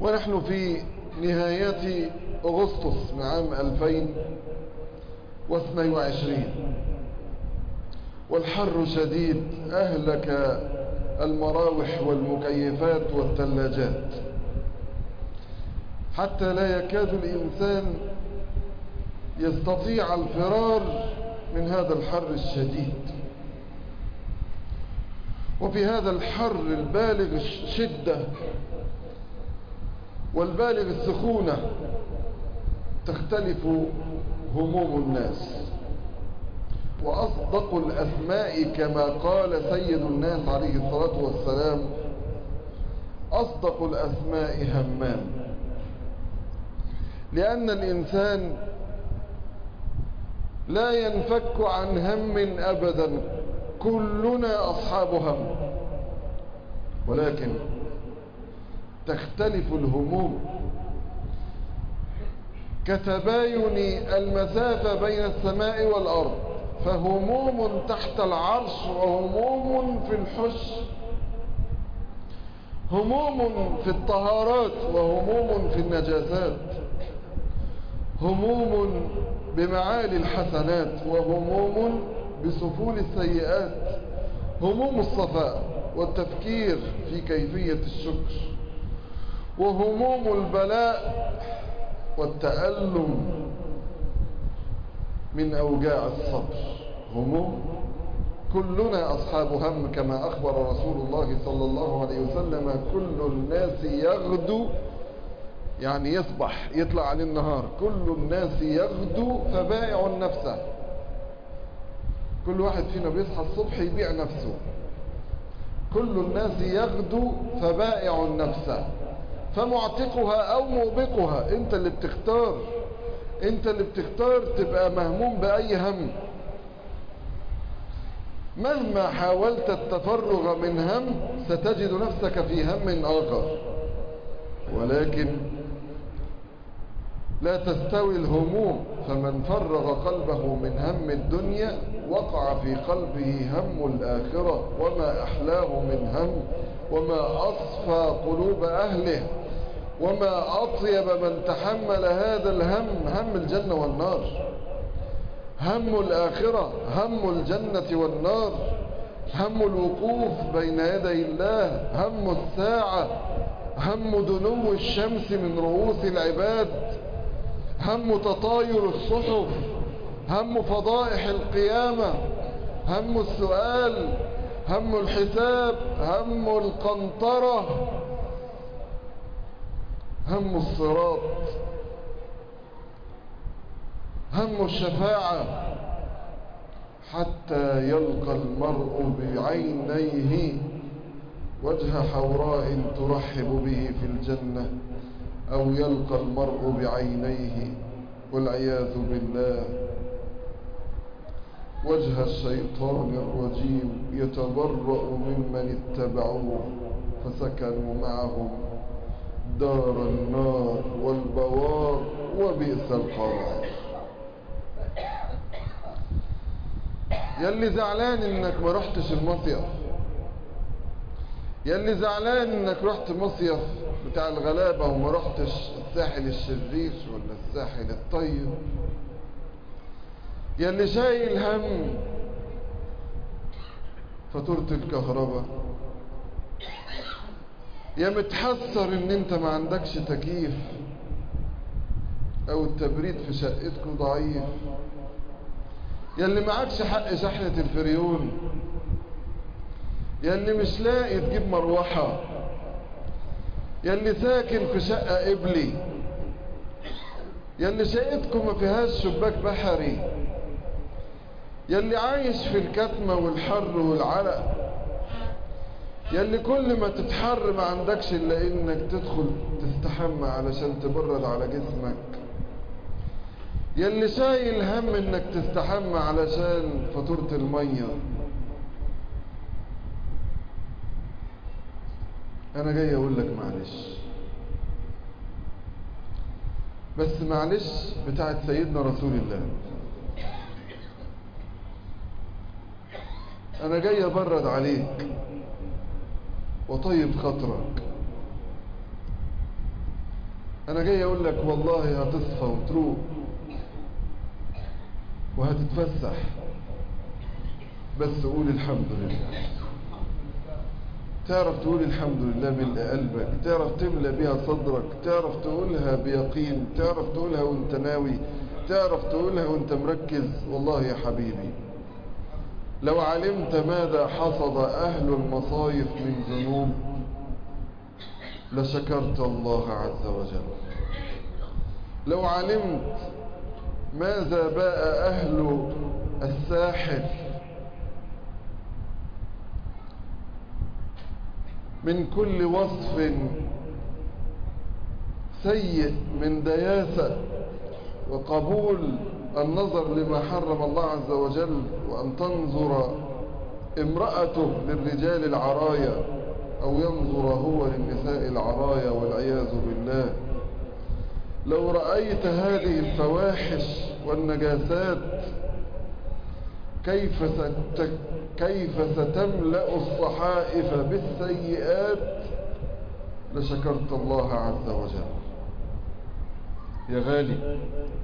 ونحن في نهاية أغسطس من عام 2022 والحر شديد أهلك المراوح والمكيفات والثلاجات حتى لا يكاد الإنسان يستطيع الفرار من هذا الحر الشديد وفي هذا الحر البالغ الشدة والبالغ السخونة تختلف هموم الناس وأصدق الأسماء كما قال سيد الناس عليه الصلاة والسلام أصدق الأسماء همام لأن الإنسان لا ينفك عن هم أبدا كلنا أصحاب هم ولكن تختلف الهموم كتباين المسافة بين السماء والأرض فهموم تحت العرش وهموم في الحش هموم في الطهارات وهموم في النجاسات هموم بمعالي الحسنات وهموم بسفول السيئات هموم الصفاء والتفكير في كيفية الشكر وهموم البلاء والتألم من أوجاع الصبر هموم كلنا أصحاب هم كما أخبر رسول الله صلى الله عليه وسلم كل الناس يغدو يعني يصبح يطلع عليه النهار كل الناس يغدو فبائع نفسه كل واحد فينا بيصحى الصبح يبيع نفسه كل الناس يغدو فبائع نفسه فمعتقها او موبقها انت اللي بتختار انت اللي بتختار تبقى مهموم باي هم مهما حاولت التفرغ من هم ستجد نفسك في هم اخر ولكن لا تستوي الهموم فمن فرغ قلبه من هم الدنيا وقع في قلبه هم الآخرة وما أحلاه من هم وما أصفى قلوب أهله وما أطيب من تحمل هذا الهم هم الجنة والنار هم الآخرة هم الجنة والنار هم الوقوف بين يدي الله هم الساعة هم دنو الشمس من رؤوس العباد هم تطاير الصحف هم فضائح القيامة هم السؤال هم الحساب هم القنطرة هم الصراط هم الشفاعة حتى يلقى المرء بعينيه وجه حوراء ترحب به في الجنة أو يلقى المرء بعينيه والعياذ بالله وجه الشيطان الرجيم يتبرأ ممن اتبعوه فسكنوا معهم دار النار والبوار وبئس القرار يلي زعلان انك ما رحتش المصيف يلي زعلان انك رحت مصيف بتاع الغلابة وما رحتش الساحل الشرير ولا الساحل الطيب يلي شايل هم فاتورة الكهرباء يا متحسر ان انت ما عندكش تكييف او التبريد في شقتكم ضعيف يلي معكش حق شحنة الفريون يلي مش لاقي تجيب مروحة يلي ساكن في شقة قبلي يلي شقتكم ما فيهاش شباك بحري يلي عايش في الكتمة والحر والعرق يلي كل ما تتحر ما عندكش الا انك تدخل تستحمى علشان تبرد على جسمك يلي شايل هم انك تستحمى علشان فاتورة المية انا جاي اقول لك معلش بس معلش بتاعت سيدنا رسول الله انا جاي ابرد عليك وطيب خاطرك انا جاي اقول لك والله هتصفى وتروق وهتتفسح بس قول الحمد لله تعرف تقول الحمد لله من قلبك تعرف تملى بيها صدرك تعرف تقولها بيقين تعرف تقولها وانت ناوي تعرف تقولها وانت مركز والله يا حبيبي لو علمت ماذا حصد أهل المصايف من ذنوب لشكرت الله عز وجل لو علمت ماذا باء أهل الساحل من كل وصف سيء من دياسة وقبول النظر لما حرم الله عز وجل وأن تنظر امرأته للرجال العرايا أو ينظر هو للنساء العرايا والعياذ بالله لو رأيت هذه الفواحش والنجاسات كيف ست كيف ستملأ الصحائف بالسيئات لشكرت الله عز وجل يا غالي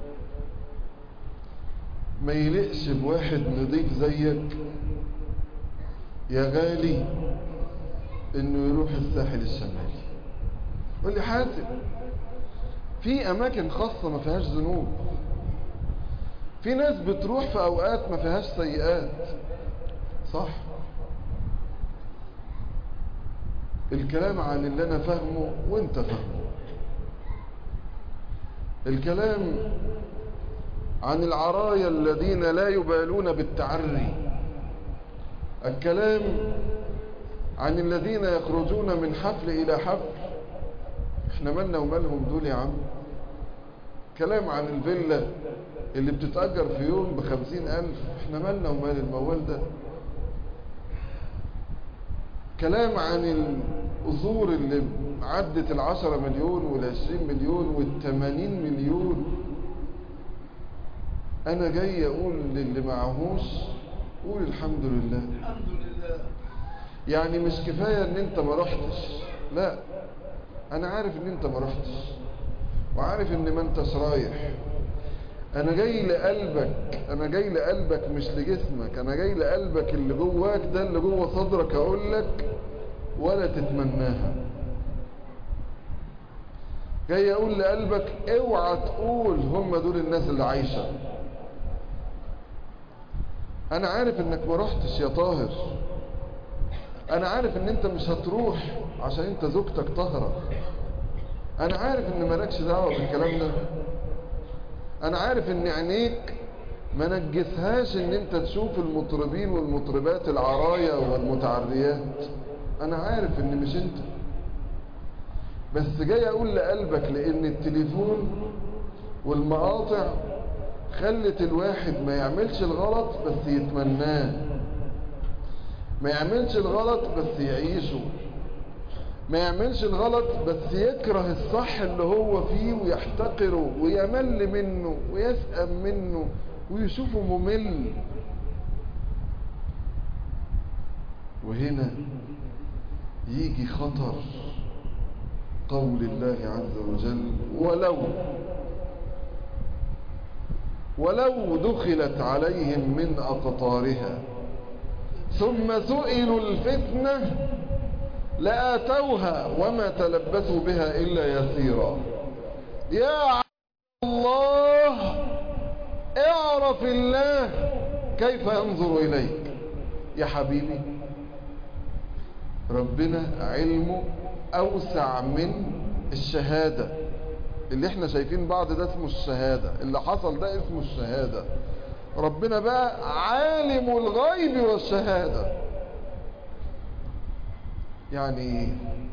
ما يلقش بواحد نضيف زيك يا غالي انه يروح الساحل الشمالي قول لي حاسب في اماكن خاصة ما فيهاش ذنوب في ناس بتروح في اوقات ما فيهاش سيئات صح الكلام عن اللي انا فاهمه وانت فاهمه الكلام عن العرايا الذين لا يبالون بالتعري الكلام عن الذين يخرجون من حفل الى حفل احنا مالنا ومالهم دول يا عم كلام عن الفيلا اللي بتتأجر في يوم بخمسين ألف احنا مالنا ومال الموال ده كلام عن الأصول اللي عدت العشرة مليون والعشرين مليون والتمانين مليون أنا جاي أقول للي معهوش قول الحمد لله الحمد لله يعني مش كفاية ان انت ما رحتش لا انا عارف ان انت ما رحتش وعارف ان ما انتش رايح انا جاي لقلبك انا جاي لقلبك مش لجسمك انا جاي لقلبك اللي جواك ده اللي جوه صدرك اقول لك ولا تتمناها جاي اقول لقلبك اوعى تقول هم دول الناس اللي عايشة انا عارف انك ما رحتش يا طاهر انا عارف ان انت مش هتروح عشان انت زوجتك طاهرة انا عارف ان مالكش دعوة بالكلام ده انا عارف ان عينيك ما نجسهاش ان انت تشوف المطربين والمطربات العرايا والمتعريات انا عارف ان مش انت بس جاي اقول لقلبك لان التليفون والمقاطع خلت الواحد ما يعملش الغلط بس يتمناه ما يعملش الغلط بس يعيشه ما يعملش الغلط بس يكره الصح اللي هو فيه ويحتقره ويمل منه ويسأم منه ويشوفه ممل وهنا يجي خطر قول الله عز وجل ولو ولو دخلت عليهم من أقطارها ثم سئلوا الفتنة لآتوها وما تلبثوا بها إلا يسيرا يا الله اعرف الله كيف ينظر إليك يا حبيبي ربنا علمه أوسع من الشهادة اللي احنا شايفين بعض ده اسمه الشهادة اللي حصل ده اسمه الشهادة ربنا بقى عالم الغيب والشهادة يعني ايه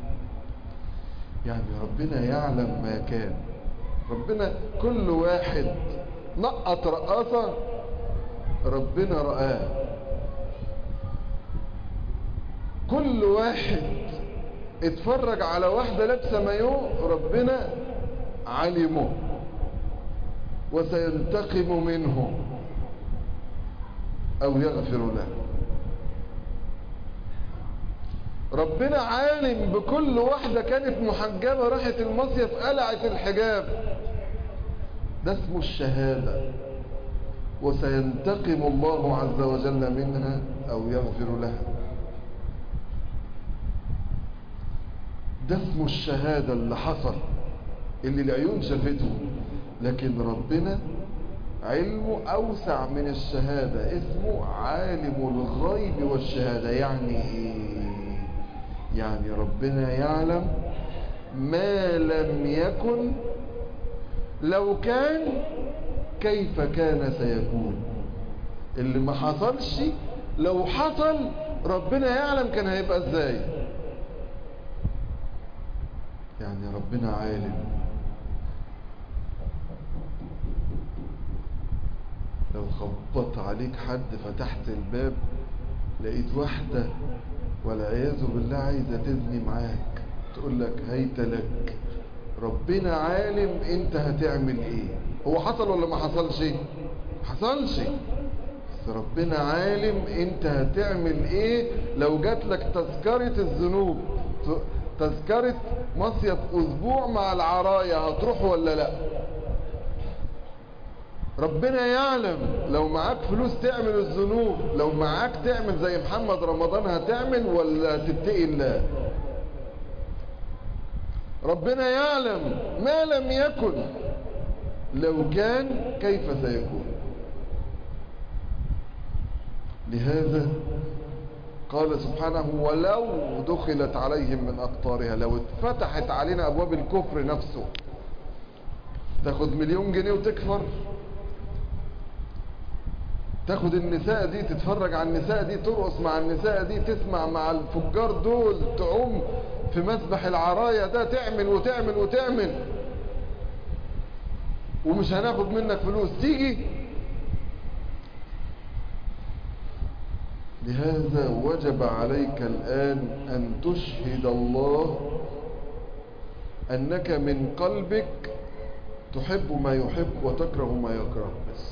يعني ربنا يعلم ما كان ربنا كل واحد نقط رقاصة ربنا رآه كل واحد اتفرج على واحدة لابسة مايو ربنا علمه وسينتقم منه او يغفر له ربنا عالم بكل واحدة كانت محجبة راحت المصيف قلعت الحجاب ده اسمه الشهادة وسينتقم الله عز وجل منها أو يغفر لها ده اسمه الشهادة اللي حصل اللي العيون شافته لكن ربنا علمه أوسع من الشهادة اسمه عالم الغيب والشهادة يعني إيه يعني ربنا يعلم ما لم يكن لو كان كيف كان سيكون اللي ما حصلش لو حصل ربنا يعلم كان هيبقى ازاي يعني ربنا عالم لو خبط عليك حد فتحت الباب لقيت واحدة والعياذ بالله عايزة تزني معاك تقول لك هيت لك ربنا عالم انت هتعمل ايه هو حصل ولا ما حصلش حصلش بس ربنا عالم انت هتعمل ايه لو جات لك تذكرة الذنوب تذكرة مصيف اسبوع مع العراية هتروح ولا لا ربنا يعلم لو معاك فلوس تعمل الذنوب لو معاك تعمل زي محمد رمضان هتعمل ولا تتقي الله ربنا يعلم ما لم يكن لو كان كيف سيكون لهذا قال سبحانه ولو دخلت عليهم من أقطارها لو اتفتحت علينا أبواب الكفر نفسه تاخد مليون جنيه وتكفر تاخد النساء دي تتفرج على النساء دي ترقص مع النساء دي تسمع مع الفجار دول تعوم في مسبح العراية ده تعمل وتعمل وتعمل ومش هناخد منك فلوس تيجي لهذا وجب عليك الآن أن تشهد الله أنك من قلبك تحب ما يحب وتكره ما يكره بس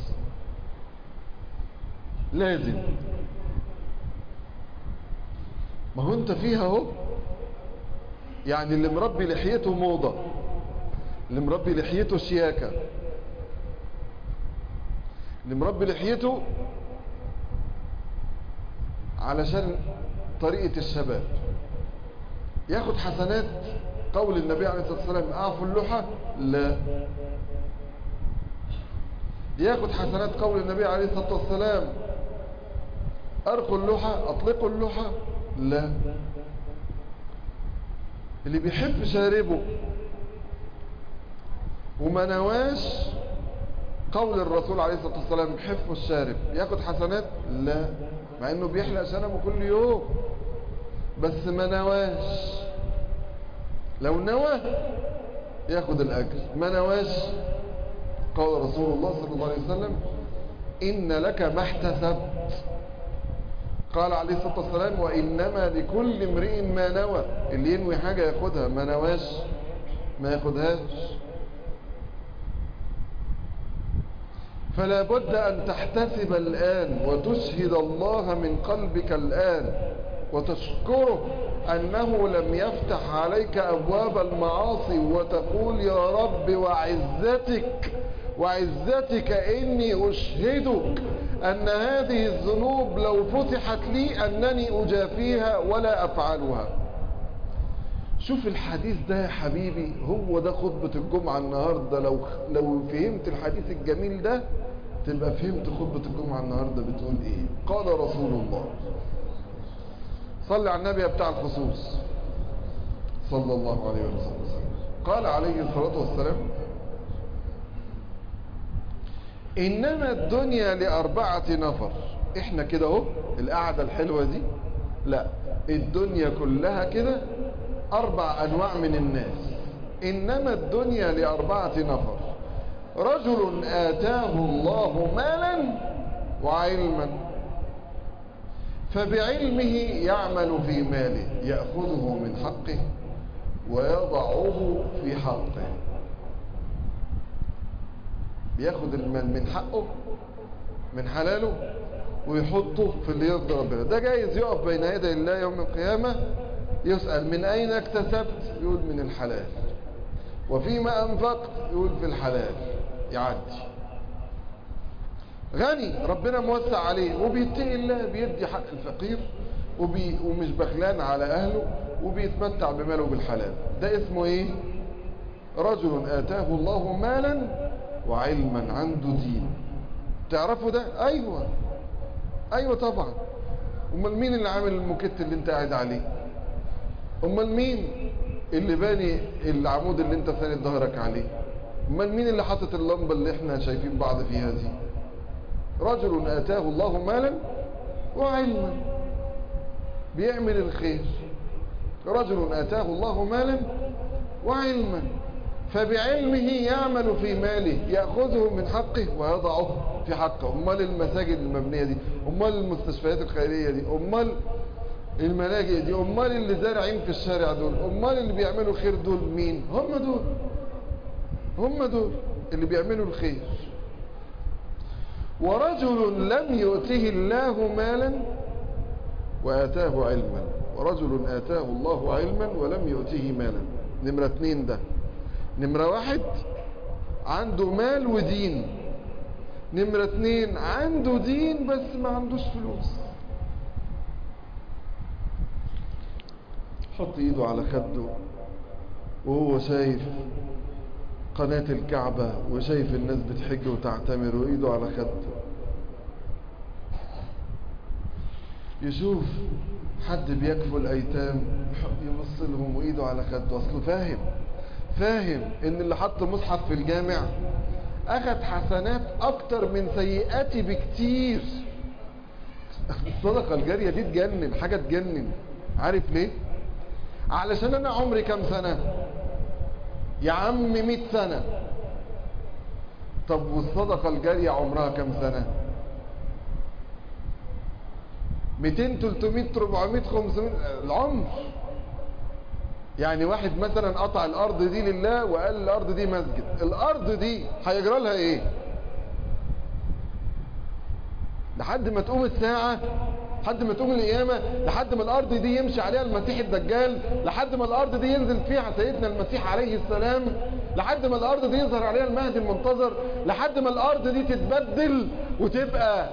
لازم ما هو انت فيها اهو يعني اللي مربي لحيته موضة اللي مربي لحيته شياكة اللي مربي لحيته علشان طريقة الشباب ياخد حسنات قول النبي عليه الصلاة والسلام اعفوا اللحى لا ياخد حسنات قول النبي عليه الصلاة والسلام ارقوا اللحى اطلقوا اللحى لا اللي بيحب شاربه وما نواش قول الرسول عليه الصلاة والسلام حفظ الشارب ياخد حسنات لا مع انه بيحلق شنبه كل يوم بس ما نواش لو نوى ياخد الاجر ما نواش قال رسول الله صلى الله عليه وسلم ان لك ما احتسبت قال عليه الصلاة والسلام وإنما لكل امرئ ما نوى اللي ينوي حاجة ياخدها ما نواش ما ياخدهاش فلا بد أن تحتسب الآن وتشهد الله من قلبك الآن وتشكره أنه لم يفتح عليك أبواب المعاصي وتقول يا رب وعزتك وعزتك إني أشهدك أن هذه الذنوب لو فتحت لي أنني أجافيها ولا أفعلها شوف الحديث ده يا حبيبي هو ده خطبة الجمعة النهاردة لو, لو فهمت الحديث الجميل ده تبقى فهمت خطبة الجمعة النهاردة بتقول ايه قال رسول الله صلي على النبي بتاع الخصوص صلى الله عليه وسلم قال عليه الصلاة والسلام انما الدنيا لاربعة نفر احنا كده اهو القعدة الحلوة دي لا الدنيا كلها كده اربع انواع من الناس انما الدنيا لاربعة نفر رجل اتاه الله مالا وعلما فبعلمه يعمل في ماله يأخذه من حقه ويضعه في حقه بياخد المال من حقه من حلاله ويحطه في اللي يرضي ربنا ده جايز يقف بين يدي الله يوم القيامة يسأل من أين اكتسبت يقول من الحلال وفيما أنفقت يقول في الحلال يعدي غني ربنا موسع عليه وبيتقي الله بيدي حق الفقير وبي ومش بخلان على أهله وبيتمتع بماله بالحلال ده اسمه ايه رجل آتاه الله مالا وعلما عنده دين تعرفوا ده ايوه ايوه طبعا امال مين اللي عامل الموكيت اللي انت قاعد عليه امال مين اللي باني العمود اللي انت ساند ظهرك عليه امال مين اللي حاطط اللمبه اللي احنا شايفين بعض فيها دي رجل اتاه الله مالا وعلما بيعمل الخير رجل اتاه الله مالا وعلما فبعلمه يعمل في ماله يأخذه من حقه ويضعه في حقه امال المساجد المبنية دي امال المستشفيات الخيرية دي امال الملاجئ دي امال اللي زارعين في الشارع دول امال اللي بيعملوا خير دول مين هم دول هم دول اللي بيعملوا الخير ورجل لم يؤته الله مالا وآتاه علما ورجل آتاه الله علما ولم يؤته مالا نمرة اتنين ده نمرة واحد عنده مال ودين نمرة اتنين عنده دين بس ما عندوش فلوس حط ايده على خده وهو شايف قناة الكعبة وشايف الناس بتحج وتعتمر وايده على خده يشوف حد بيكفل الايتام يبص لهم وايده على خده اصله فاهم فاهم ان اللي حط مصحف في الجامع اخذ حسنات اكتر من سيئاتي بكتير الصدقة الجارية دي تجنن حاجة تجنن عارف ليه علشان انا عمري كام سنة يا عم مئة سنة طب والصدقة الجارية عمرها كام سنة 200 300 400 500 العمر يعني واحد مثلا قطع الارض دي لله وقال الارض دي مسجد الارض دي هيجرى لها ايه لحد ما تقوم الساعة لحد ما تقوم القيامة لحد ما الارض دي يمشي عليها المسيح الدجال لحد ما الارض دي ينزل فيها سيدنا المسيح عليه السلام لحد ما الارض دي يظهر عليها المهدي المنتظر لحد ما الارض دي تتبدل وتبقى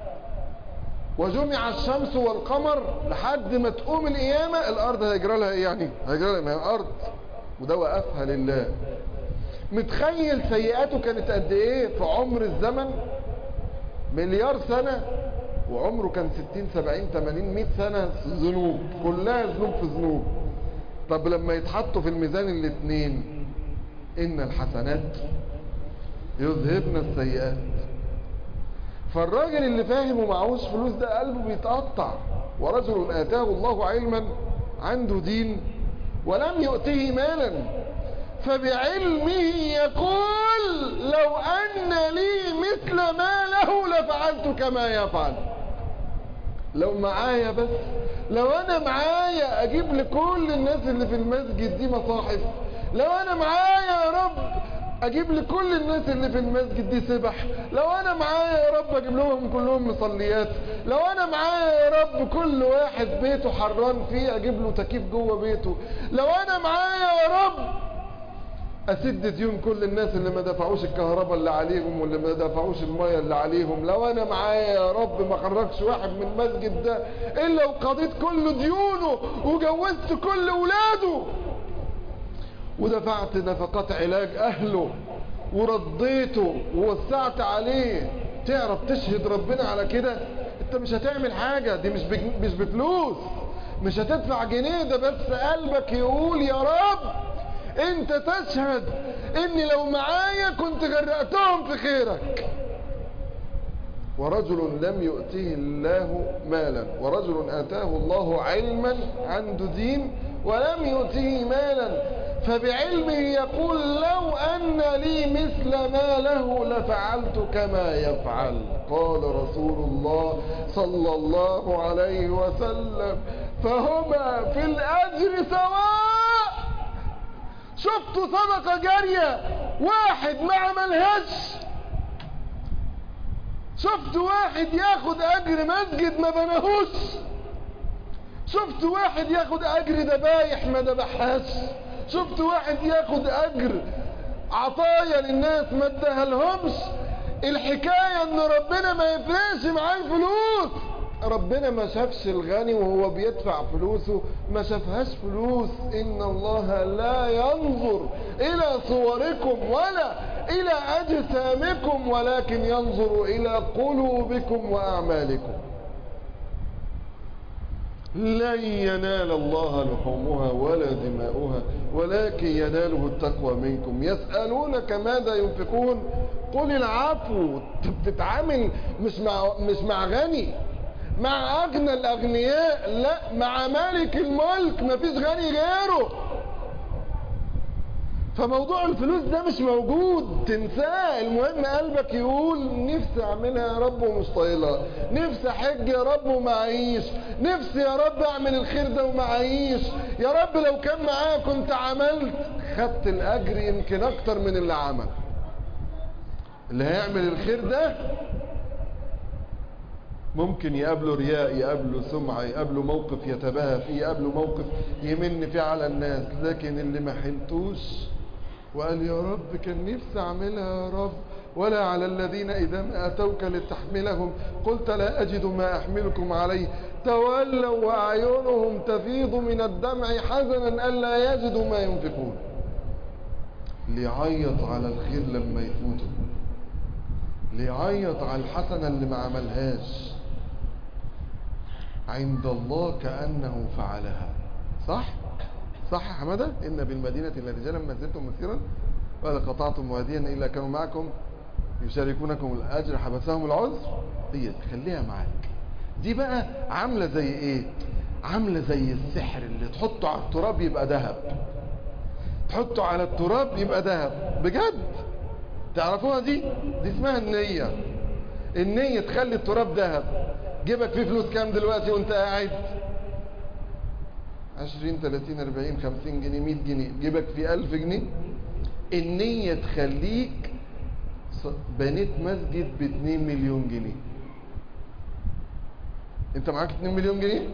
وجمع الشمس والقمر لحد ما تقوم القيامة الارض هيجرى لها ايه يعني هيجرى لها ما هي الارض وده وقفها لله متخيل سيئاته كانت قد ايه في عمر الزمن مليار سنة وعمره كان 60 70 80 100 سنة ذنوب كلها ذنوب في ذنوب طب لما يتحطوا في الميزان الاثنين ان الحسنات يذهبن السيئات فالراجل اللي فاهم ومعهوش فلوس ده قلبه بيتقطع ورجل آتاه الله علما عنده دين ولم يؤته مالا فبعلمه يقول لو أن لي مثل ما له لفعلت كما يفعل لو معايا بس لو أنا معايا أجيب لكل الناس اللي في المسجد دي مصاحف لو أنا معايا يا رب اجيب لكل الناس اللي في المسجد دي سبح لو انا معايا يا رب اجيب لهم كلهم مصليات لو انا معايا يا رب كل واحد بيته حران فيه اجيب له تكييف جوه بيته لو انا معايا يا رب اسد ديون كل الناس اللي ما دفعوش الكهرباء اللي عليهم واللي ما دفعوش المية اللي عليهم لو انا معايا يا رب ما خرجش واحد من المسجد ده الا وقضيت كل ديونه وجوزت كل ولاده ودفعت نفقات علاج اهله ورديته ووسعت عليه تعرف تشهد ربنا على كده انت مش هتعمل حاجة دي مش مش بفلوس مش هتدفع جنيه ده بس قلبك يقول يا رب انت تشهد اني لو معايا كنت غرقتهم في خيرك ورجل لم يؤته الله مالا ورجل آتاه الله علما عنده دين ولم يؤته مالا فبعلمه يقول لو أن لي مثل ما له لفعلت كما يفعل قال رسول الله صلى الله عليه وسلم فهما في الأجر سواء شفتوا صدقة جارية واحد ما عملهاش شفت واحد ياخد اجر مسجد ما بناهوش شفت واحد ياخد اجر ذبايح ما ذبحهاش شفت واحد ياخد اجر عطايا للناس ما ادهلهمش الحكاية ان ربنا ما يفرقش معاه الفلوس ربنا ما شافش الغني وهو بيدفع فلوسه ما شافهاش فلوس ان الله لا ينظر الى صوركم ولا الى اجسامكم ولكن ينظر الى قلوبكم واعمالكم لن ينال الله لحومها ولا دماؤها ولكن يناله التقوى منكم يسألونك ماذا ينفقون قل العفو بتتعامل مش مع مش مع غني مع اغنى الاغنياء لا مع مالك الملك مفيش غني غيره فموضوع الفلوس ده مش موجود تنساه المهم قلبك يقول نفسي اعملها يا رب ومش طايلها نفسي احج يا رب ومعيش نفسي يا رب اعمل الخير ده ومعيش يا رب لو كان معايا كنت عملت خدت الاجر يمكن اكتر من اللي عمل اللي هيعمل الخير ده ممكن يقابله رياء يقابله سمعة يقابله موقف يتباهى فيه يقابله موقف يمن فيه على الناس لكن اللي ما حلتوش وقال يا رب كان نفسي اعملها يا رب ولا على الذين إذا ما أتوك لتحملهم قلت لا أجد ما أحملكم عليه تولوا وأعينهم تفيض من الدمع حزنا ألا يجدوا ما ينفقون ليعيط على الخير لما يفوته ليعيط على الحسنة اللي ما عملهاش عند الله كأنه فعلها صح؟ صح يا حمادة إن بالمدينة لرجالا ما زلتم مسيرا ولا قطعتم واديا إلا كانوا معكم يشاركونكم الأجر حبسهم العذر هي خليها معاك دي بقى عاملة زي إيه عاملة زي السحر اللي تحطه على التراب يبقى ذهب تحطه على التراب يبقى ذهب بجد تعرفوها دي دي اسمها النية النية تخلي التراب ذهب جيبك فيه فلوس كام دلوقتي وانت قاعد 20 30 40 50 جنيه 100 جنيه جيبك فيه 1000 جنيه النية تخليك بنيت مسجد ب 2 مليون جنيه انت معاك 2 مليون جنيه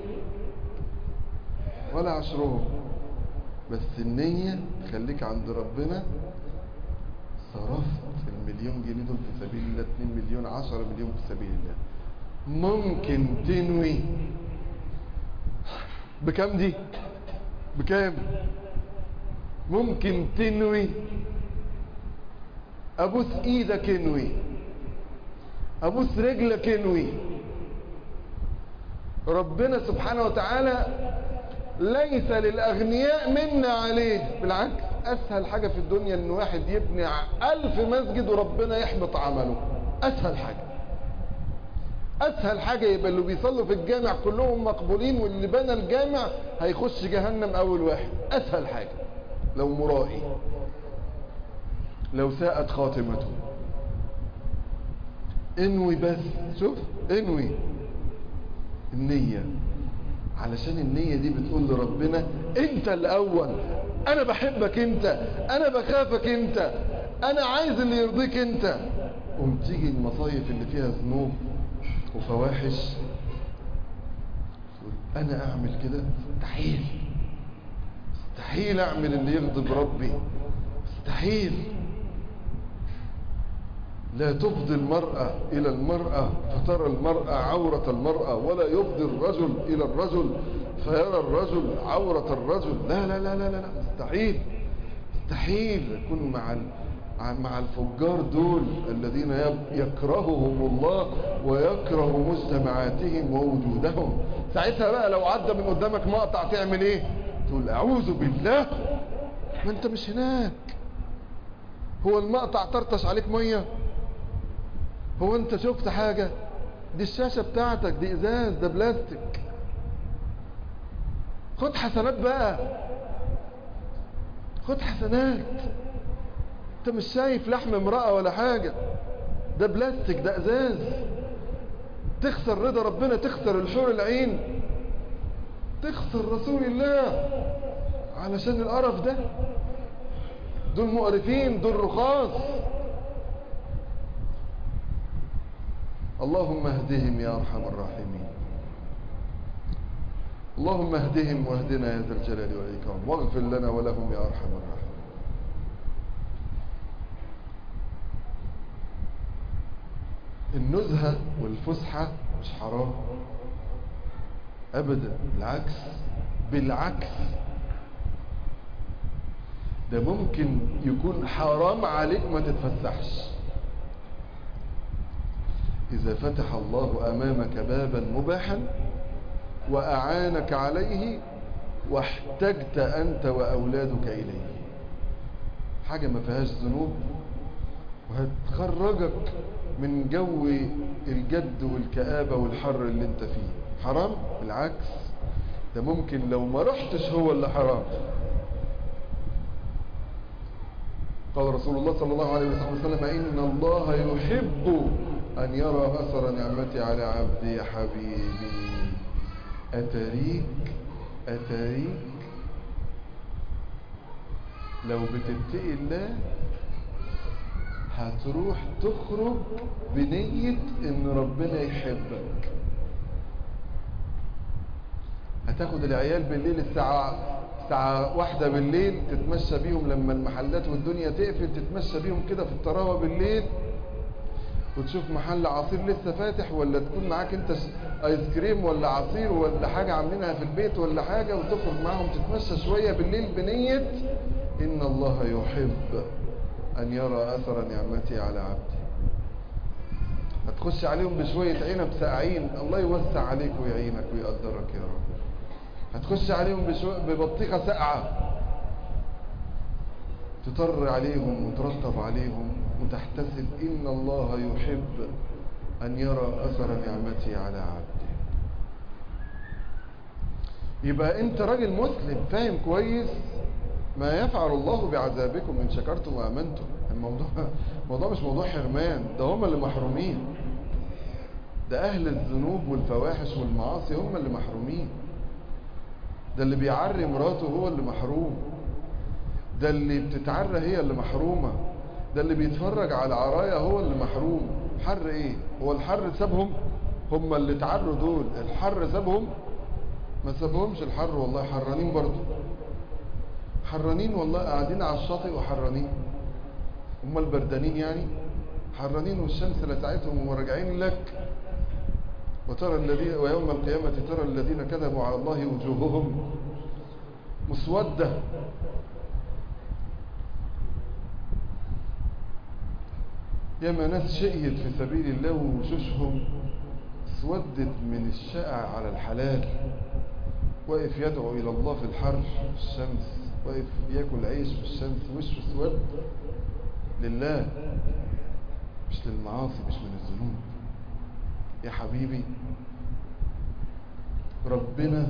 ولا عشرهم بس النية تخليك عند ربنا صرفت المليون جنيه دول في سبيل الله 2 مليون 10 مليون في سبيل الله ممكن تنوي بكم دي بكام ممكن تنوي ابوس ايدك انوي ابوس رجلك انوي ربنا سبحانه وتعالى ليس للاغنياء منا عليه بالعكس اسهل حاجة في الدنيا ان واحد يبني الف مسجد وربنا يحبط عمله اسهل حاجة اسهل حاجة يبقى اللي بيصلوا في الجامع كلهم مقبولين واللي بنى الجامع هيخش جهنم اول واحد اسهل حاجة لو مرائي لو ساءت خاتمته انوي بس شوف انوي النية علشان النية دي بتقول لربنا انت الاول انا بحبك انت انا بخافك انت انا عايز اللي يرضيك انت قوم تيجي المصايف اللي فيها ذنوب وفواحش انا اعمل كده مستحيل مستحيل اعمل اللي يغضب ربي مستحيل لا تفضي المرأة إلى المرأة فترى المرأة عورة المرأة ولا يفضي الرجل إلى الرجل فيرى الرجل عورة الرجل لا لا لا لا لا مستحيل مستحيل يكون مع مع الفجار دول الذين يكرههم الله ويكره مجتمعاتهم ووجودهم ساعتها بقى لو عدى من قدامك مقطع تعمل ايه تقول اعوذ بالله ما انت مش هناك هو المقطع طرطش عليك ميه هو انت شفت حاجة دي الشاشة بتاعتك دي ازاز ده بلاستيك خد حسنات بقى خد حسنات انت مش شايف لحم امرأة ولا حاجة ده بلاستيك ده ازاز تخسر رضا ربنا تخسر الحور العين تخسر رسول الله علشان القرف ده دول مقرفين دول رخاص اللهم اهدهم يا ارحم الراحمين اللهم اهدهم واهدنا يا ذا الجلال والإكرام واغفر لنا ولهم يا أرحم الراحمين النزهة والفسحة مش حرام أبدا بالعكس بالعكس ده ممكن يكون حرام عليك ما تتفسحش إذا فتح الله أمامك بابا مباحا وأعانك عليه واحتجت أنت وأولادك إليه حاجة ما فيهاش ذنوب وهتخرجك من جو الجد والكآبة والحر اللي انت فيه حرام بالعكس ده ممكن لو ما رحتش هو اللي حرام قال رسول الله صلى الله عليه وسلم إن الله يحب أن يرى أثر نعمتي على عبدي يا حبيبي أتريك أتريك لو بتتقي الله هتروح تخرج بنية ان ربنا يحبك هتاخد العيال بالليل الساعة الساعة واحدة بالليل تتمشى بيهم لما المحلات والدنيا تقفل تتمشى بيهم كده في الطراوة بالليل وتشوف محل عصير لسه فاتح ولا تكون معاك انت ايس كريم ولا عصير ولا حاجة عاملينها في البيت ولا حاجة وتخرج معاهم تتمشى شوية بالليل بنية ان الله يحب ان يرى اثر نعمتي على عبدي هتخش عليهم بشوية عنب ساقعين الله يوسع عليك ويعينك ويقدرك يا رب هتخش عليهم بشو... ببطيخة ساقعة تطر عليهم وترطب عليهم وتحتسب إن الله يحب أن يرى أثر نعمتي على عبده يبقى أنت راجل مسلم فاهم كويس ما يفعل الله بعذابكم إن شكرتم وأمنتم الموضوع الموضوع مش موضوع حرمان ده هم اللي محرومين ده أهل الذنوب والفواحش والمعاصي هم اللي محرومين ده اللي بيعري مراته هو اللي محروم ده اللي بتتعرى هي اللي محرومة ده اللي بيتفرج على عرايا هو اللي محروم حر ايه هو الحر سابهم هم اللي اتعروا دول الحر سابهم ما سابهمش الحر والله حرانين برضو حرانين والله قاعدين على الشاطئ وحرانين هم البردانين يعني حرانين والشمس لسعتهم وراجعين لك وترى الذين ويوم القيامة ترى الذين كذبوا على الله وجوههم مسودة ياما ناس شقيت في سبيل الله ووشوشهم اسودت من الشقع على الحلال واقف يدعو الى الله في الحر في الشمس واقف ياكل عيش في الشمس وشه اسود لله مش للمعاصي مش من الذنوب يا حبيبي ربنا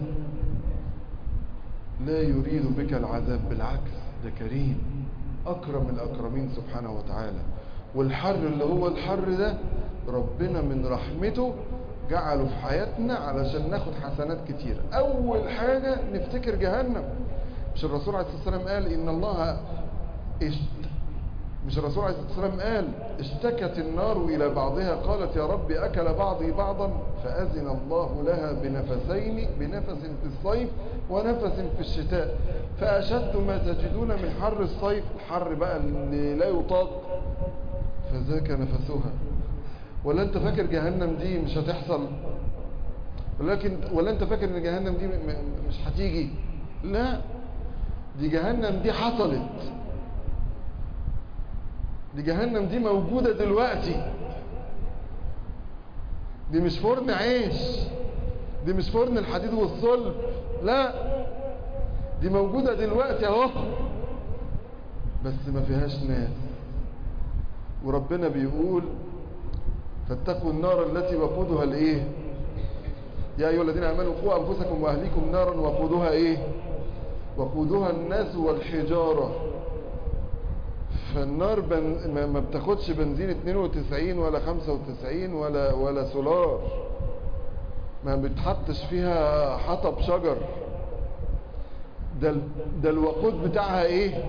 لا يريد بك العذاب بالعكس ده كريم أكرم الأكرمين سبحانه وتعالى والحر اللي هو الحر ده ربنا من رحمته جعله في حياتنا علشان ناخد حسنات كتير أول حاجة نفتكر جهنم مش الرسول عليه الصلاة والسلام قال إن الله اشت مش الرسول عليه الصلاة والسلام قال اشتكت النار إلى بعضها قالت يا رب أكل بعضي بعضا فأذن الله لها بنفسين بنفس في الصيف ونفس في الشتاء فأشد ما تجدون من حر الصيف الحر بقى اللي لا يطاق فذاك نفسها ولا انت فاكر جهنم دي مش هتحصل ولكن ولا انت فاكر ان جهنم دي مش هتيجي لا دي جهنم دي حصلت دي جهنم دي موجودة دلوقتي دي مش فرن عيش دي مش فرن الحديد والصلب لا دي موجودة دلوقتي اهو بس ما فيهاش ناس وربنا بيقول فاتقوا النار التي وقودها الايه يا ايها الذين امنوا قوا انفسكم واهليكم نارا وقودها ايه وقودها الناس والحجاره فالنار بن... ما بتاخدش بنزين 92 ولا 95 ولا ولا سولار ما بتحطش فيها حطب شجر ده ال... ده الوقود بتاعها ايه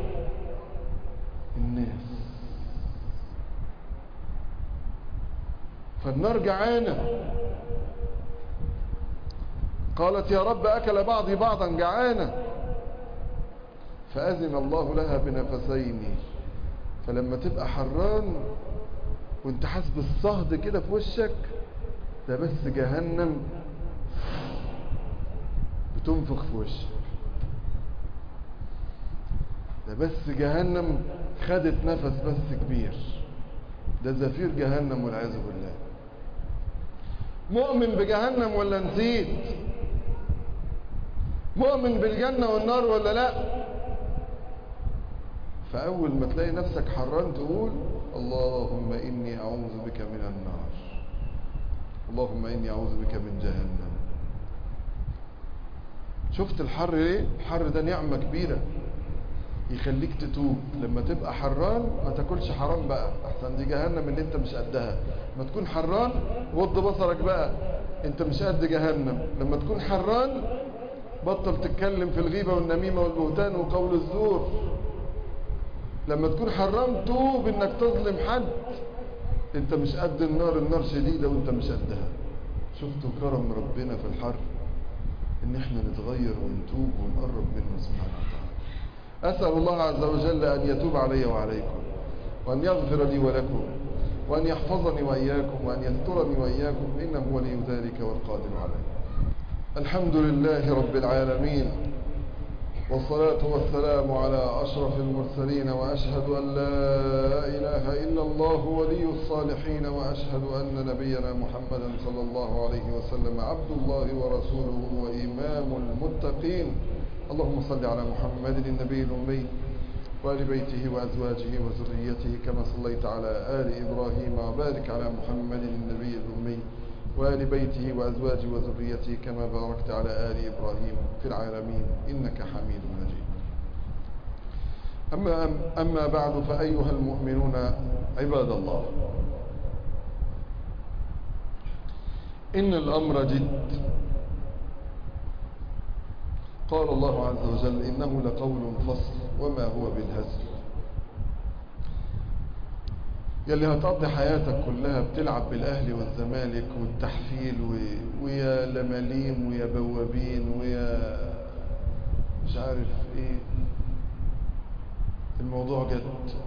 الناس فالنار جعانة قالت يا رب أكل بعضي بعضا جعانة فأذن الله لها بنفسين فلما تبقى حران وانت حاسس بالصهد كده في وشك ده بس جهنم بتنفخ في وشك ده بس جهنم خدت نفس بس كبير ده زفير جهنم والعياذ بالله مؤمن بجهنم ولا نسيت مؤمن بالجنة والنار ولا لا فأول ما تلاقي نفسك حران تقول اللهم إني أعوذ بك من النار اللهم إني أعوذ بك من جهنم شفت الحر ايه الحر ده نعمة كبيرة يخليك تتوب لما تبقى حران ما تاكلش حرام بقى احسن دي جهنم اللي انت مش قدها لما تكون حران وض بصرك بقى انت مش قد جهنم لما تكون حران بطل تتكلم في الغيبة والنميمة والبهتان وقول الزور لما تكون حرام توب انك تظلم حد انت مش قد النار النار شديدة وانت مش قدها شفتوا كرم ربنا في الحر ان احنا نتغير ونتوب ونقرب منه سبحانه وتعالى أسأل الله عز وجل أن يتوب علي وعليكم وأن يغفر لي ولكم وأن يحفظني وإياكم وأن يسترني وإياكم إنه ولي ذلك والقادر عليه الحمد لله رب العالمين والصلاة والسلام على أشرف المرسلين وأشهد أن لا إله إلا الله ولي الصالحين وأشهد أن نبينا محمدا صلى الله عليه وسلم عبد الله ورسوله وإمام المتقين اللهم صل على محمد النبي الأمي وآل بيته وأزواجه وذريته كما صليت على آل إبراهيم وبارك على محمد النبي الأمي وآل بيته وأزواجه وذريته كما باركت على آل إبراهيم في العالمين إنك حميد مجيد أما, أما بعد فأيها المؤمنون عباد الله إن الأمر جد قال الله عز وجل إنه لقول فصل وما هو بالهزل يلي هتقضي حياتك كلها بتلعب بالأهلي والزمالك والتحفيل و... ويا لماليم ويا بوابين ويا مش عارف ايه الموضوع جد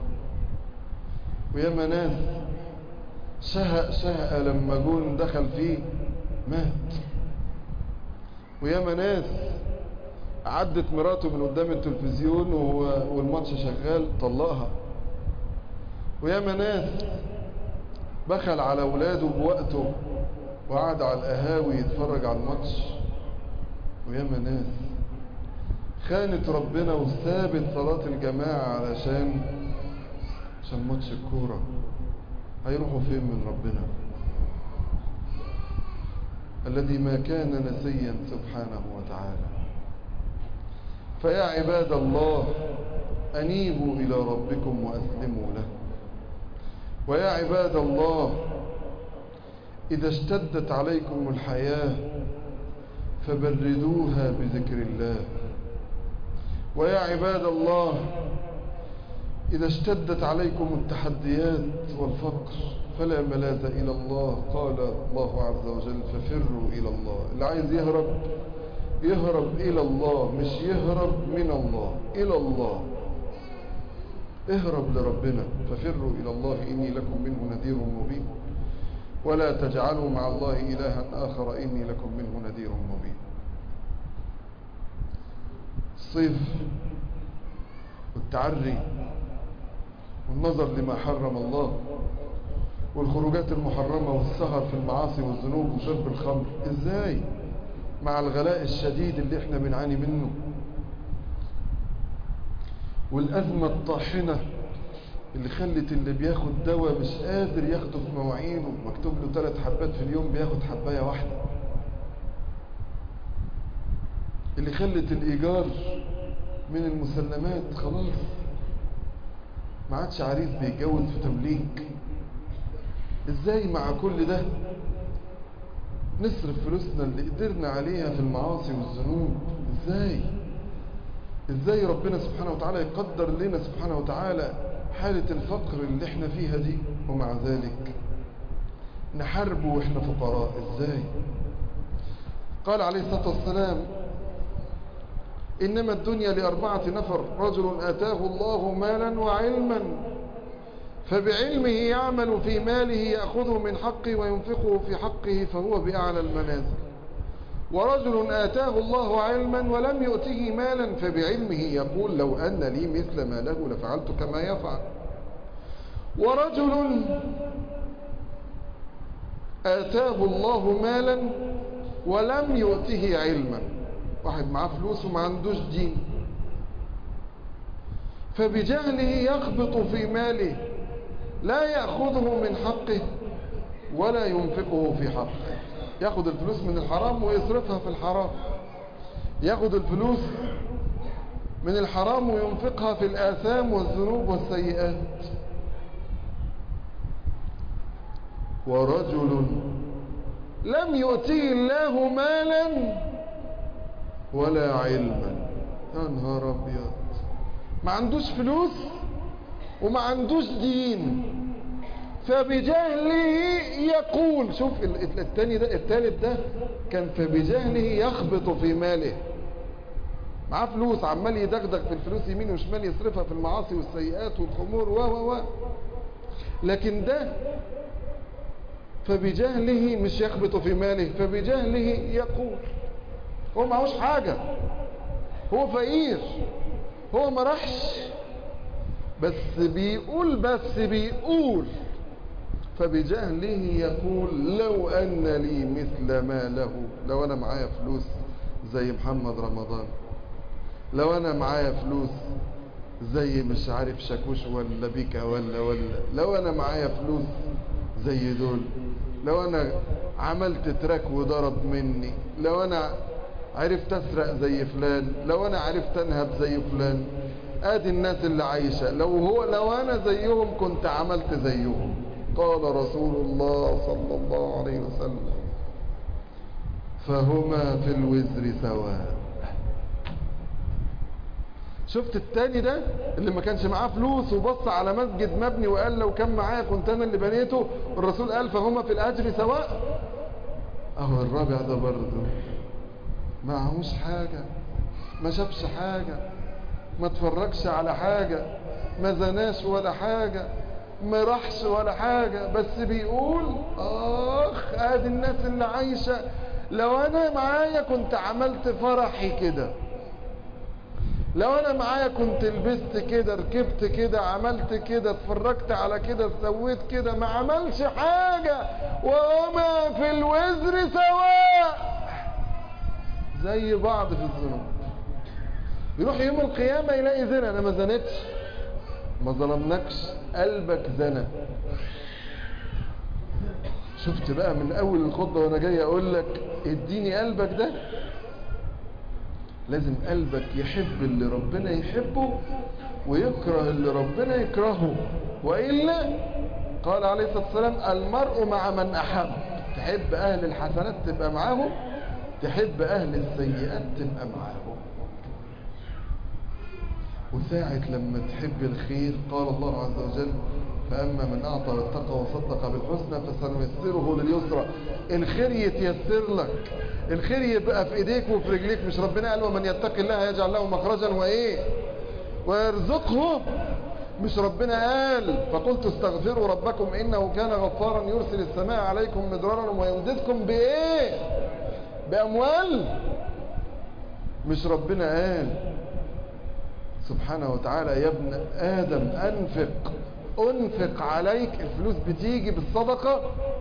ويا مناس شهق شهق لما جون دخل فيه مات ويا مناس عدت مراته من قدام التلفزيون والماتش شغال طلقها وياما ناس بخل على اولاده بوقته وقعد على القهاوي يتفرج على الماتش وياما ناس خانت ربنا وسابت صلاة الجماعة علشان عشان ماتش الكورة هيروحوا فين من ربنا الذي ما كان نسيا سبحانه وتعالى فيا عباد الله أنيبوا إلى ربكم وأسلموا له ويا عباد الله إذا اشتدت عليكم الحياة فبردوها بذكر الله ويا عباد الله إذا اشتدت عليكم التحديات والفقر فلا ملاذ إلى الله قال الله عز وجل ففروا إلى الله اللي عايز يهرب يهرب إلى الله مش يهرب من الله إلى الله اهرب لربنا ففروا إلى الله إني لكم منه نذير مبين ولا تجعلوا مع الله إلها آخر إني لكم منه نذير مبين الصيف والتعري والنظر لما حرم الله والخروجات المحرمة والسهر في المعاصي والذنوب وشرب الخمر ازاي مع الغلاء الشديد اللي احنا بنعاني منه والأزمة الطاحنة اللي خلت اللي بياخد دواء مش قادر ياخده في مواعينه مكتوب له ثلاث حبات في اليوم بياخد حباية واحدة اللي خلت الإيجار من المسلمات خلاص ما عادش عريس بيتجوز في تمليك ازاي مع كل ده نصرف فلوسنا اللي قدرنا عليها في المعاصي والذنوب ازاي ازاي ربنا سبحانه وتعالى يقدر لنا سبحانه وتعالى حالة الفقر اللي احنا فيها دي ومع ذلك نحاربه واحنا فقراء ازاي قال عليه الصلاة والسلام إنما الدنيا لأربعة نفر رجل آتاه الله مالا وعلما فبعلمه يعمل في ماله يأخذه من حقه وينفقه في حقه فهو بأعلى المنازل ورجل آتاه الله علما ولم يؤته مالا فبعلمه يقول لو أن لي مثل ما له لفعلت كما يفعل ورجل آتاه الله مالا ولم يؤته علما واحد معاه فلوس وما عندوش دين فبجهله يخبط في ماله لا يأخذه من حقه ولا ينفقه في حقه ياخد الفلوس من الحرام ويصرفها في الحرام ياخد الفلوس من الحرام وينفقها في الآثام والذنوب والسيئات ورجل لم يؤتيه الله مالا ولا علما يا نهار ابيض ما عندوش فلوس وما عندوش دين فبجهله يقول شوف الثاني ده الثالث ده كان فبجهله يخبط في ماله معاه فلوس عمال يدغدغ في الفلوس يمين وشمال يصرفها في المعاصي والسيئات والخمور و و و لكن ده فبجهله مش يخبط في ماله فبجهله يقول هو معهوش حاجة هو فقير هو ما راحش بس بيقول بس بيقول فبجهله يقول لو أن لي مثل ما له لو أنا معايا فلوس زي محمد رمضان لو أنا معايا فلوس زي مش عارف شاكوش ولا بيكا ولا ولا لو أنا معايا فلوس زي دول لو أنا عملت تراك وضرب مني لو أنا عرفت أسرق زي فلان لو أنا عرفت أنهب زي فلان ادي الناس اللي عايشة لو هو لو انا زيهم كنت عملت زيهم قال رسول الله صلى الله عليه وسلم فهما في الوزر سواء شفت التاني ده اللي ما كانش معاه فلوس وبص على مسجد مبني وقال لو كان معايا كنت انا اللي بنيته الرسول قال فهما في الاجر سواء اهو الرابع ده برضه معهوش حاجة ما شافش حاجة ما تفرجش على حاجة ما زناش ولا حاجة ما راحش ولا حاجة بس بيقول اخ ادي الناس اللي عايشة لو انا معايا كنت عملت فرحي كده لو انا معايا كنت لبست كده ركبت كده عملت كده اتفرجت على كده سويت كده ما عملش حاجة وهما في الوزر سواء زي بعض في الذنوب يروح يوم القيامة يلاقي زنا انا ما زنتش ما ظلمناكش قلبك زنا شفت بقى من اول الخطبة وانا جاي اقول لك اديني قلبك ده لازم قلبك يحب اللي ربنا يحبه ويكره اللي ربنا يكرهه وإلا قال عليه الصلاة والسلام المرء مع من أحب تحب أهل الحسنات تبقى معاهم تحب أهل السيئات تبقى معاهم وساعة لما تحب الخير قال الله عز وجل فأما من أعطى واتقى وصدق بالحسنى فسنيسره لليسرى الخير يتيسر لك الخير يبقى في ايديك وفي رجليك مش ربنا قال ومن يتقي الله يجعل له مخرجا وايه ويرزقه مش ربنا قال فقلت استغفروا ربكم انه كان غفارا يرسل السماء عليكم مدرارا ويمددكم بايه باموال مش ربنا قال سبحانه وتعالى يا ابن ادم انفق انفق عليك الفلوس بتيجي بالصدقة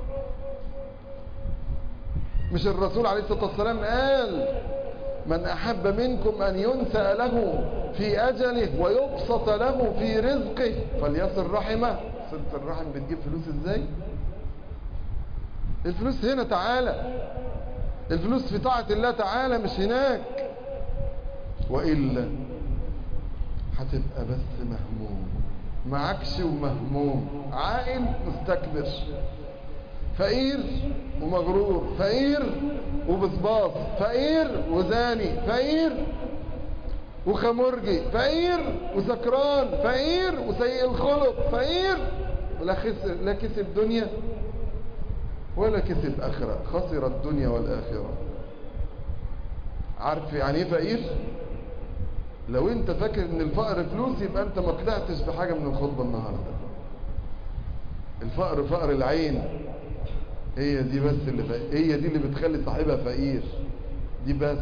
مش الرسول عليه الصلاة والسلام قال من أحب منكم أن ينسى له في أجله ويبسط له في رزقه فليصل رحمه صلة الرحم بتجيب فلوس ازاي الفلوس هنا تعالى الفلوس في طاعة الله تعالى مش هناك وإلا هتبقى بس مهموم معكش ومهموم عائل مستكبر فقير ومغرور فقير وبصباص فقير وزاني فقير وخمرجي فقير وسكران فقير وسيء الخلق فقير ولا خسر لا كسب دنيا ولا كسب آخرة خسر الدنيا والآخرة عارف يعني ايه فقير لو انت فاكر ان الفقر فلوس يبقى انت ما طلعتش بحاجة من الخطبة النهاردة الفقر فقر العين هي دي بس اللي فقير. هي دي اللي بتخلي صاحبها فقير دي بس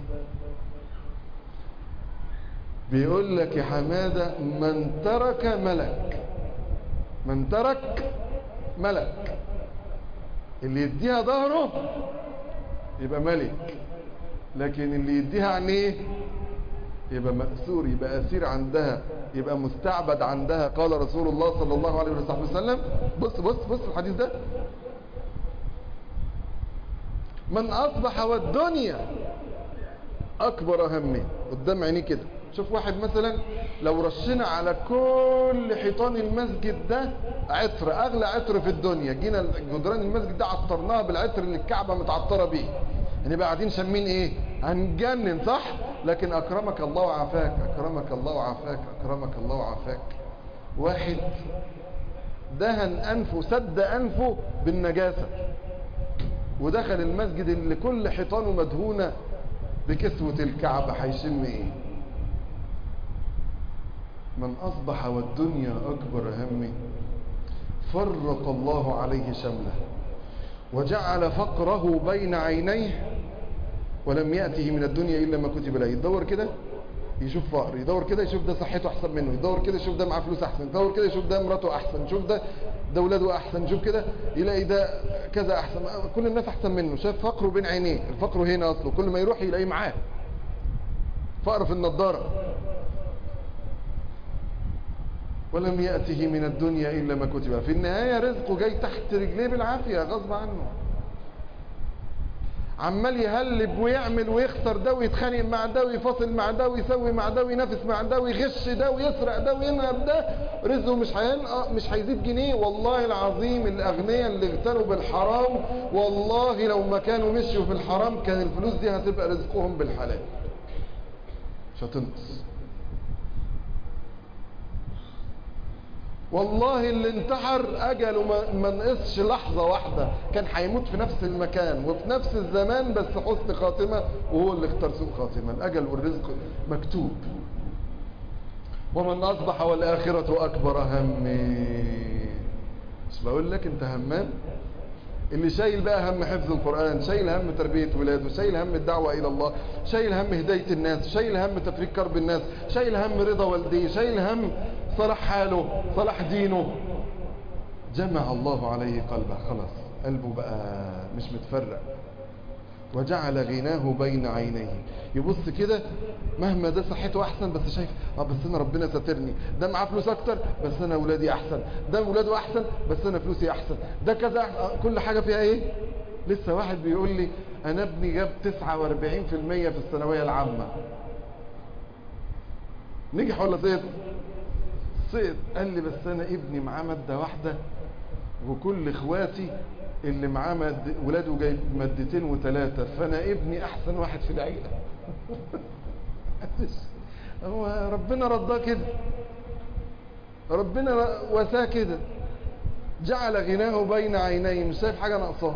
بيقول لك يا حمادة من ترك ملك من ترك ملك اللي يديها ظهره يبقى ملك لكن اللي يديها عينيه يبقى مأسور يبقى أسير عندها يبقى مستعبد عندها قال رسول الله صلى الله عليه وسلم بص بص بص الحديث ده من أصبح والدنيا أكبر همه قدام عينيه كده شوف واحد مثلا لو رشنا على كل حيطان المسجد ده عطر أغلى عطر في الدنيا جينا جدران المسجد ده عطرناها بالعطر اللي الكعبة متعطرة بيه هنبقى قاعدين شامين ايه هنجنن صح لكن اكرمك الله وعافاك اكرمك الله وعافاك اكرمك الله وعافاك واحد دهن انفه سد انفه بالنجاسة ودخل المسجد اللي كل حيطانه مدهونة بكسوة الكعبة هيشم ايه من اصبح والدنيا اكبر همه فرق الله عليه شمله وجعل فقره بين عينيه ولم يأته من الدنيا إلا ما كتب له يدور كده يشوف فقر يدور كده يشوف ده صحته أحسن منه يدور كده يشوف ده معاه فلوس أحسن يدور كده يشوف ده مراته أحسن يشوف ده ده ولاده أحسن يشوف كده يلاقي ده كذا أحسن كل الناس أحسن منه شاف فقره بين عينيه الفقر هنا أصله كل ما يروح يلاقيه معاه فقر في النضارة ولم يأته من الدنيا إلا ما كتب في النهاية رزقه جاي تحت رجليه بالعافية غصب عنه عمال يهلب ويعمل ويخسر ده ويتخانق مع ده ويفاصل مع ده ويسوي مع ده وينافس مع ده ويغش ده ويسرق ده وينهب ده رزقه مش هينقى مش هيزيد جنيه والله العظيم الاغنياء اللي اغتنوا بالحرام والله لو ما كانوا مشيوا في الحرام كان الفلوس دي هتبقى رزقهم بالحلال مش هتنقص والله اللي انتحر اجله ما نقصش لحظة واحدة كان هيموت في نفس المكان وفي نفس الزمان بس حسن خاتمة وهو اللي اختار سوء خاتمة الاجل والرزق مكتوب ومن اصبح والاخرة اكبر همي مش بقول لك انت همام اللي شايل بقى هم حفظ القرآن شايل هم تربية ولاده شايل هم الدعوة إلى الله شايل هم هداية الناس شايل هم تفريق كرب الناس شايل هم رضا والديه شايل هم صلاح حاله صلاح دينه جمع الله عليه قلبه خلاص قلبه بقى مش متفرق وجعل غناه بين عينيه يبص كده مهما ده صحته احسن بس شايف اه بس انا ربنا ساترني ده معاه فلوس اكتر بس انا اولادي احسن ده اولاده احسن بس انا فلوسي احسن ده كذا أحسن. كل حاجه فيها ايه لسه واحد بيقول لي انا ابني جاب 49% في الثانويه العامه نجح ولا سقط سقط قال لي بس انا ابني معاه ماده واحده وكل اخواتي اللي معاه مد... ولاده جايب مادتين وثلاثة فانا ابني احسن واحد في العيلة هو ربنا رضاه كده ربنا وساه كده جعل غناه بين عينيه مش شايف حاجة ناقصاه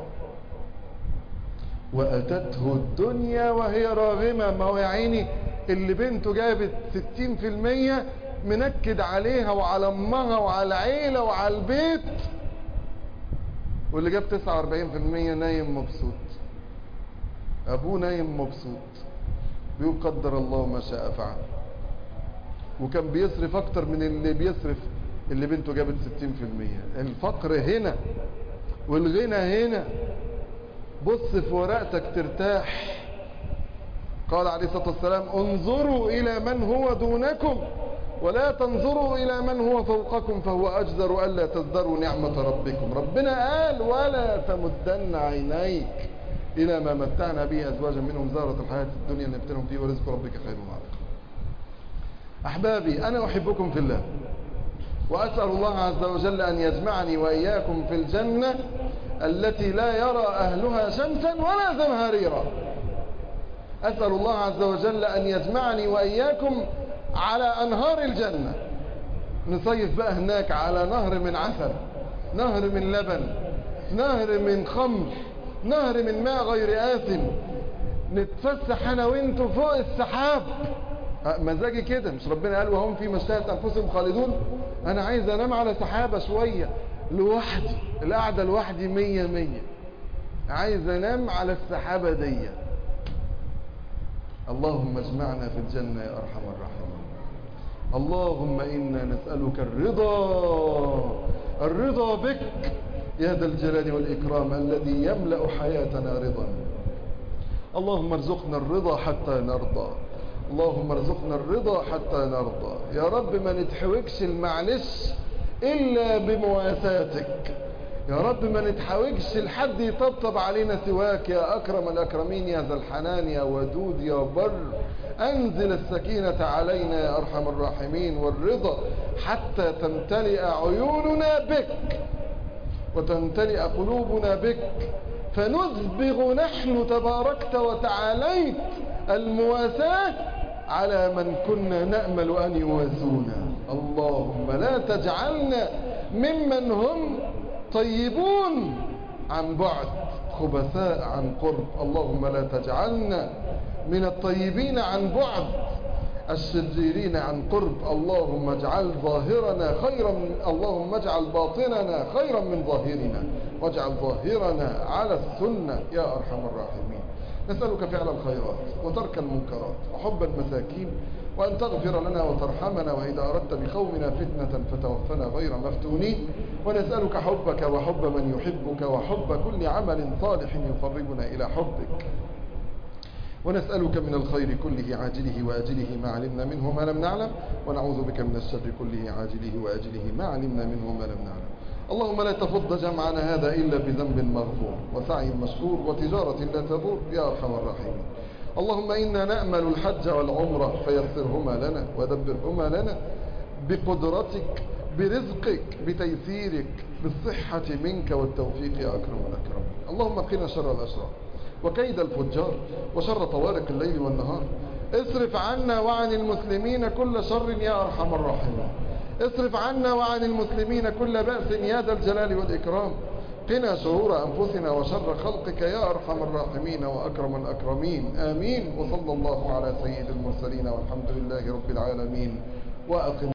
واتته الدنيا وهي راغمة ما هو يا عيني اللي بنته جابت 60% منكد عليها وعلى امها وعلى العيلة وعلى البيت واللي جاب 49% نايم مبسوط ابوه نايم مبسوط بيقول قدر الله ما شاء فعل وكان بيصرف اكتر من اللي بيصرف اللي بنته جابت 60% الفقر هنا والغنى هنا بص في ورقتك ترتاح قال عليه الصلاة والسلام انظروا الى من هو دونكم ولا تنظروا إلى من هو فوقكم فهو أجدر ألا تزدروا نعمة ربكم ربنا قال ولا تمدن عينيك إلى ما متعنا به أزواجا منهم زهرة الحياة الدنيا نبتلهم فيه ورزق ربك خير وعليك أحبابي أنا أحبكم في الله وأسأل الله عز وجل أن يجمعني وإياكم في الجنة التي لا يرى أهلها شمسا ولا زمهريرا أسأل الله عز وجل أن يجمعني وإياكم على أنهار الجنة نصيف بقى هناك على نهر من عسل نهر من لبن نهر من خمر نهر من ماء غير آثم نتفسح انا وانتوا فوق السحاب مزاجي كده مش ربنا قال وهم في مشتهت انفسهم خالدون انا عايز انام على سحابة شوية لوحدي القعدة لوحدي مية مية عايز انام على السحابة دي اللهم اجمعنا في الجنة يا ارحم الراحمين اللهم انا نسألك الرضا الرضا بك يا ذا الجلال والاكرام الذي يملأ حياتنا رضا اللهم ارزقنا الرضا حتى نرضى اللهم ارزقنا الرضا حتى نرضى يا رب ما نتحوجش المعلش إلا بمواساتك يا رب ما نتحوجش لحد يطبطب علينا سواك يا أكرم الأكرمين يا ذا الحنان يا ودود يا بر أنزل السكينة علينا يا أرحم الراحمين والرضا حتى تمتلئ عيوننا بك وتمتلئ قلوبنا بك فنسبغ نحن تباركت وتعاليت المواساة على من كنا نأمل أن يواسونا اللهم لا تجعلنا ممن هم طيبون عن بعد خبثاء عن قرب اللهم لا تجعلنا من الطيبين عن بعد الشريرين عن قرب اللهم اجعل ظاهرنا خيرا من اللهم اجعل باطننا خيرا من ظاهرنا واجعل ظاهرنا على السنة يا أرحم الراحمين نسألك فعل الخيرات وترك المنكرات وحب المساكين وأن تغفر لنا وترحمنا وإذا أردت بقومنا فتنة فتوفنا غير مفتونين ونسألك حبك وحب من يحبك وحب كل عمل صالح يقربنا إلى حبك ونسألك من الخير كله عاجله وآجله ما علمنا منه ما لم نعلم ونعوذ بك من الشر كله عاجله وآجله ما علمنا منه ما لم نعلم اللهم لا تفض جمعنا هذا إلا بذنب مغفور وسعي مشكور وتجارة لا تبور يا أرحم الراحمين اللهم إنا نأمل الحج والعمرة فيسرهما لنا ودبرهما لنا بقدرتك برزقك بتيسيرك بالصحة منك والتوفيق يا أكرم الأكرمين اللهم قنا شر الأشرار وكيد الفجار وشر طوارق الليل والنهار اصرف عنا وعن المسلمين كل شر يا أرحم الراحمين اصرف عنا وعن المسلمين كل بأس يا ذا الجلال والإكرام قنا شرور أنفسنا وشر خلقك يا أرحم الراحمين وأكرم الأكرمين آمين وصلى الله على سيد المرسلين والحمد لله رب العالمين وأقم